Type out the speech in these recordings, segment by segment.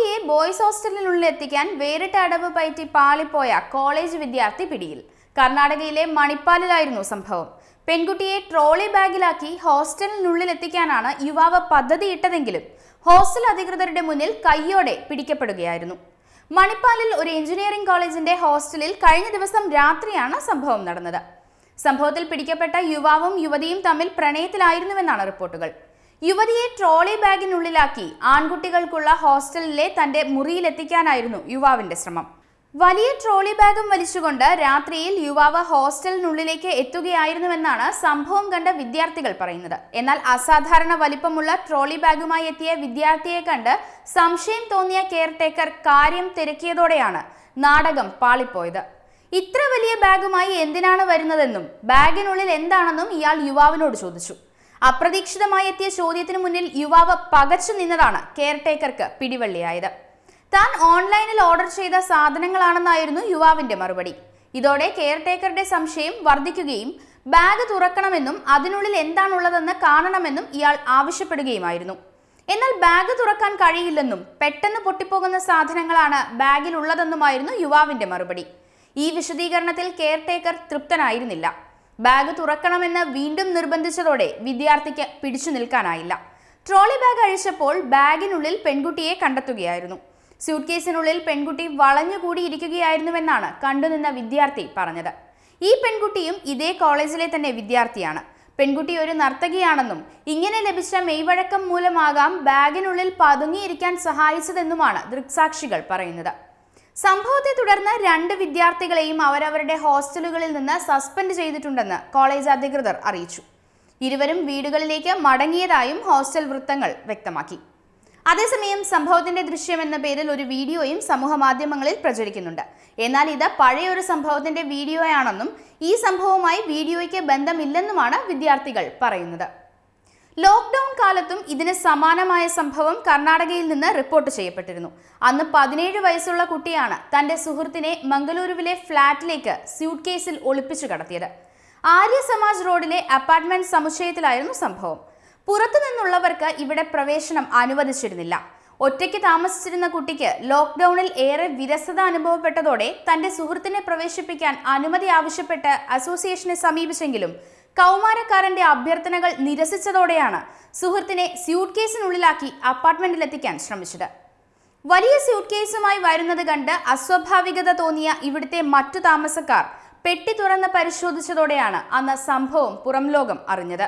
ആൺകുട്ടിയെ boys ഹോസ്റ്റലിനുള്ളിൽ എത്തിക്കാൻ വേറിട്ട അടവ് പയറ്റി പാളിപ്പോയ കോളേജ് വിദ്യാർത്ഥി പിടിയിൽ കർണാടകയിലെ മണിപ്പാലിലായിരുന്നു സംഭവം പെൺകുട്ടിയെ ട്രോളി ബാഗിലാക്കി ഹോസ്റ്റലിനുള്ളിൽ എത്തിക്കാനാണ് യുവാവ് പദ്ധതിയിട്ടതെങ്കിലും ഹോസ്റ്റൽ അധികൃതരുടെ മുന്നിൽ കയ്യോടെ പിടിക്കപ്പെടുകയായിരുന്നു മണിപ്പാലിൽ ഒരു എഞ്ചിനീയറിംഗ് കോളേജിന്റെ ഹോസ്റ്റലിൽ കഴിഞ്ഞ ദിവസം രാത്രിയാണ് സംഭവം നടന്നത് സംഭവത്തിൽ പിടിക്കപ്പെട്ട യുവാവും യുവതിയും തമ്മിൽ പ്രണയത്തിലായിരുന്നുവെന്നാണ് റിപ്പോർട്ടുകൾ യുവതിയെ ട്രോളി ബാഗിനുള്ളിലാക്കി ആൺകുട്ടികൾക്കുള്ള ഹോസ്റ്റലിലെ തന്റെ മുറിയിലെത്തിക്കാനായിരുന്നു യുവാവിന്റെ ശ്രമം വലിയ ട്രോളി ബാഗും വലിച്ചുകൊണ്ട് രാത്രിയിൽ യുവാവ് ഹോസ്റ്റലിനുള്ളിലേക്ക് എത്തുകയായിരുന്നുവെന്നാണ് സംഭവം കണ്ട വിദ്യാർത്ഥികൾ പറയുന്നത് എന്നാൽ അസാധാരണ വലിപ്പമുള്ള ട്രോളി ബാഗുമായി എത്തിയ വിദ്യാർത്ഥിയെ കണ്ട് സംശയം തോന്നിയ കെയർടേക്കർ കാര്യം തിരക്കിയതോടെയാണ് നാടകം പാളിപ്പോയത് ഇത്ര വലിയ ബാഗുമായി എന്തിനാണ് വരുന്നതെന്നും ബാഗിനുള്ളിൽ എന്താണെന്നും ഇയാൾ യുവാവിനോട് ചോദിച്ചു അപ്രതീക്ഷിതമായി എത്തിയ ചോദ്യത്തിന് മുന്നിൽ യുവാവ് പകച്ചു നിന്നതാണ് കെയർടേക്കർക്ക് പിടിവള്ളിയായത് താൻ ഓൺലൈനിൽ ഓർഡർ ചെയ്ത സാധനങ്ങളാണെന്നായിരുന്നു യുവാവിന്റെ മറുപടി ഇതോടെ കെയർടേക്കറുടെ സംശയം വർദ്ധിക്കുകയും ബാഗ് തുറക്കണമെന്നും അതിനുള്ളിൽ എന്താണുള്ളതെന്ന് കാണണമെന്നും ഇയാൾ ആവശ്യപ്പെടുകയുമായിരുന്നു എന്നാൽ ബാഗ് തുറക്കാൻ കഴിയില്ലെന്നും പെട്ടെന്ന് പൊട്ടിപ്പോകുന്ന സാധനങ്ങളാണ് ബാഗിൽ ഉള്ളതെന്നുമായിരുന്നു യുവാവിന്റെ മറുപടി ഈ വിശദീകരണത്തിൽ കെയർടേക്കർ തൃപ്തനായിരുന്നില്ല ബാഗ് തുറക്കണമെന്ന് വീണ്ടും നിർബന്ധിച്ചതോടെ വിദ്യാർത്ഥിക്ക് പിടിച്ചു നിൽക്കാനായില്ല ട്രോളി ബാഗ് അഴിച്ചപ്പോൾ ബാഗിനുള്ളിൽ പെൺകുട്ടിയെ കണ്ടെത്തുകയായിരുന്നു സ്യൂട്ട് കേസിനുള്ളിൽ പെൺകുട്ടി വളഞ്ഞുകൂടിയിരിക്കുകയായിരുന്നുവെന്നാണ് കണ്ടുനിന്ന വിദ്യാർത്ഥി പറഞ്ഞത് ഈ പെൺകുട്ടിയും ഇതേ കോളേജിലെ തന്നെ വിദ്യാർത്ഥിയാണ് പെൺകുട്ടി ഒരു നർത്തകിയാണെന്നും ഇങ്ങനെ ലഭിച്ച മെയ്വഴക്കം മൂലമാകാം ബാഗിനുള്ളിൽ പതുങ്ങിയിരിക്കാൻ സഹായിച്ചതെന്നുമാണ് ദൃക്സാക്ഷികൾ പറയുന്നത് സംഭവത്തെ തുടർന്ന് രണ്ട് വിദ്യാർത്ഥികളെയും അവരവരുടെ ഹോസ്റ്റലുകളിൽ നിന്ന് സസ്പെൻഡ് ചെയ്തിട്ടുണ്ടെന്ന് കോളേജ് അധികൃതർ അറിയിച്ചു ഇരുവരും വീടുകളിലേക്ക് മടങ്ങിയതായും ഹോസ്റ്റൽ വൃത്തങ്ങൾ വ്യക്തമാക്കി അതേസമയം സംഭവത്തിന്റെ ദൃശ്യം എന്ന പേരിൽ ഒരു വീഡിയോയും സമൂഹ മാധ്യമങ്ങളിൽ പ്രചരിക്കുന്നുണ്ട് എന്നാൽ ഇത് പഴയ ഒരു സംഭവത്തിന്റെ വീഡിയോയാണെന്നും ഈ സംഭവവുമായി വീഡിയോയ്ക്ക് ബന്ധമില്ലെന്നുമാണ് വിദ്യാർത്ഥികൾ പറയുന്നത് ലോക്ക്ഡൌൺ കാലത്തും ഇതിന് സമാനമായ സംഭവം കർണാടകയിൽ നിന്ന് റിപ്പോർട്ട് ചെയ്യപ്പെട്ടിരുന്നു അന്ന് പതിനേഴ് വയസ്സുള്ള കുട്ടിയാണ് തന്റെ സുഹൃത്തിനെ മംഗളൂരുവിലെ ഫ്ളാറ്റിലേക്ക് സ്യൂട്ട് കേസിൽ ഒളിപ്പിച്ചു കടത്തിയത് ആര്യ സമാജ് റോഡിലെ അപ്പാർട്ട്മെന്റ് സമുച്ചയത്തിലായിരുന്നു സംഭവം പുറത്തു നിന്നുള്ളവർക്ക് ഇവിടെ പ്രവേശനം അനുവദിച്ചിരുന്നില്ല ഒറ്റയ്ക്ക് താമസിച്ചിരുന്ന കുട്ടിക്ക് ലോക്ക്ഡൌണിൽ ഏറെ വിരസത അനുഭവപ്പെട്ടതോടെ തന്റെ സുഹൃത്തിനെ പ്രവേശിപ്പിക്കാൻ അനുമതി ആവശ്യപ്പെട്ട് അസോസിയേഷനെ സമീപിച്ചെങ്കിലും കൗമാരക്കാരന്റെ അഭ്യർത്ഥനകൾ നിരസിച്ചതോടെയാണ് സുഹൃത്തിനെ സ്യൂട്ട് കേസിനുള്ളിലാക്കി അപ്പാർട്ട്മെന്റിലെത്തിക്കാൻ ശ്രമിച്ചത് വലിയ സ്യൂട്ട് കേസുമായി വരുന്നത് കണ്ട് അസ്വാഭാവികത തോന്നിയ ഇവിടുത്തെ മറ്റു താമസക്കാർ പെട്ടി തുറന്ന് പരിശോധിച്ചതോടെയാണ് അന്ന് സംഭവം പുറം ലോകം അറിഞ്ഞത്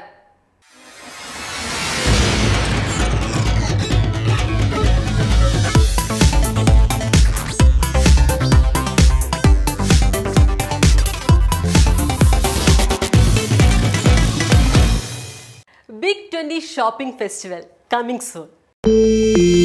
Big 20 Shopping Festival coming soon.